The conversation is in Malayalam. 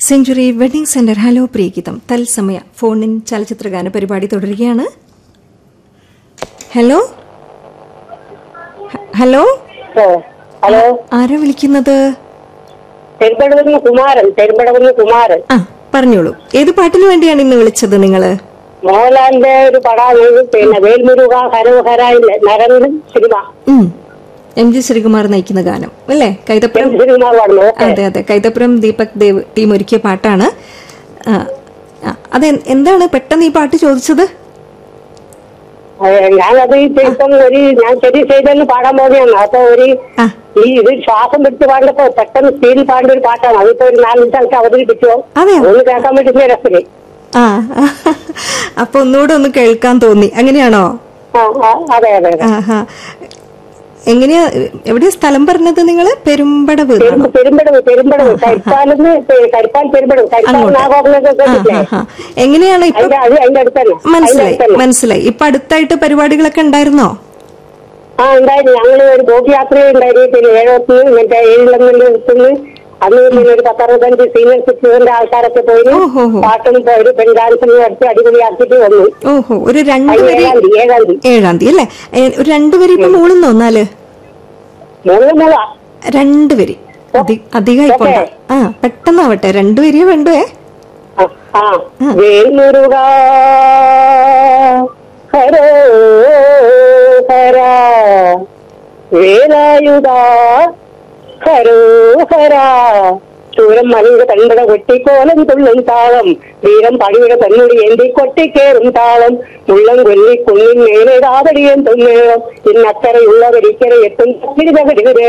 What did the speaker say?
സെഞ്ചുറി വെഡിംഗ് സെന്റർ ഹലോ പ്രിയഗീതം തത്സമയ ഫോണിൻ ചലച്ചിത്രഗാന പരിപാടി തുടരുകയാണ് ഹലോ ഹ- ഹലോ ഓ, ഹലോ ആരാ വിളിക്കുന്നത് പെരുമ്പടവുന്ന കുമാരൻ പെരുമ്പടവുന്ന കുമാരൻ ആ പറഞ്ഞോളൂ ഏത് പാട്ടിന് വേണ്ടിയാണ് ഇന്ന് വിളിച്ചത് നിങ്ങള് മോഹൻലാലിന്റെ ഒരു പടാണ് പിന്നെ വേൽമുരുക ഹരോഹര നരൻ സിനിമ ഉം. എം ജി ശ്രീകുമാർ നയിക്കുന്ന ഗാനം അല്ലേ കൈതപ്പുറം ശ്രീകുമാർ പാടുന്നു ഓക്കെ അതെ അതെ കൈതപ്പുറം ദീപക് ദേവ് ടീം ഒരുക്കിയ പാട്ടാണ് ആ, ആ, അതെ എന്താണ് പെട്ടെന്ന് ഈ പാട്ട് ചോദിച്ചത് ഞാനത് ഇപ്പം ഒരു ഞാൻ ശരി ചെയ്തെന്ന് പാടാൻ പോകുകയാണ് അപ്പൊ ഒരു ആ ഈ ഇത് ശ്വാസം വിട്ട് പാടിയപ്പോ പെട്ടെന്ന് സ്പീഡിൽ പാടേണ്ട ഒരു പാട്ടാണ് അതിപ്പോ ഒരു നാലഞ്ച് ആൾക്ക് അവതരിപ്പിച്ചോ അതെയോ? ഒന്ന് കേൾക്കാൻ പറ്റുന്ന രസത്തില് ആ അപ്പൊ ഒന്നുകൂടെ ഒന്ന് കേൾക്കാൻ തോന്നി അങ്ങനെയാണോ ആ ആ, അതെ അതെ അതെ ആഹാ എങ്ങനെയാ എവിടെയാ സ്ഥലം പറഞ്ഞത് നിങ്ങള് പെരുമ്പടവ് എന്നാണോ? പെരുമ്പ- പെരുമ്പടവ് പെരുമ്പടവ് കരിപ്പാലെന്ന് പെ- കരിപ്പാൽ പെരുമ്പടവ് കരിപ്പാൽ അങ്ങോട്ട്. നാഗോപനൊക്കെ കേട്ടിട്ടില്ലേ ആഹാ. എങ്ങനെയാണ് ഇപ്പൊ അതിന്റെ അത് അതിന്റെ അടുത്ത് തന്നെ അതിന്റെ മനസ്സിലായി അടുത്ത് തന്നെ മനസ്സിലായി ഇപ്പൊ അടുത്തായിട്ട് പരിപാടികളൊക്കെ ഉണ്ടായിരുന്നോ ആ ഉണ്ടായിരുന്നു ഞങ്ങള് ഒരു ബോട്ട് യാത്ര ഉണ്ടായിരുന്നു പിന്നെ ഏഴോത്തുനിന്ന് മറ്റേ ഏഴിലമ്മന്റെ അടുത്തുനിന്ന് അന്ന് പിന്നെ ഒരു പത്തറുപത്തഞ്ച് സീനിയർ സിറ്റിസന്റെ ആൾക്കാരൊക്കെ പോയി ഓഹോ ഹോ. പാട്ടും പോയി പെൺ ഡാൻസിനും അടിച്ച് അടിപൊളിയാക്കിട്ട് വന്നു ഓഹോ ഒരു അത് രണ്ടുപേര് ഏഴാം തീയതി ഏഴാം തീയതി ഏഴാം തീയതി അല്ലേ ഏ, ഒരു രണ്ടുപേര് ഇപ്പൊ മൂളുന്നോ എന്നാല് മൂന്ന് മൂള രണ്ടുപേര് അധികമായി പോണ്ട ആ പെട്ടെന്നാവട്ടെ രണ്ടുപേരെയോ വേണ്ടുവേ ആ, ആ വേൽമുരുക ഹരോ ഹര വേലായുധ ഹരോ ഹര ചൂരം മണിയുടെ തണ്ടട കൊട്ടിക്കോലം തുള്ളും താളം വീരം പടിയുടെ തന്നുടി എന്തി കൊട്ടിക്കേറും താളം മുള്ളം കൊല്ലി കുന്നിൻ മേലെ രാതടിയൻ തുന്നേളം ഇന്നക്കരയുള്ളവരിക്കര എത്തും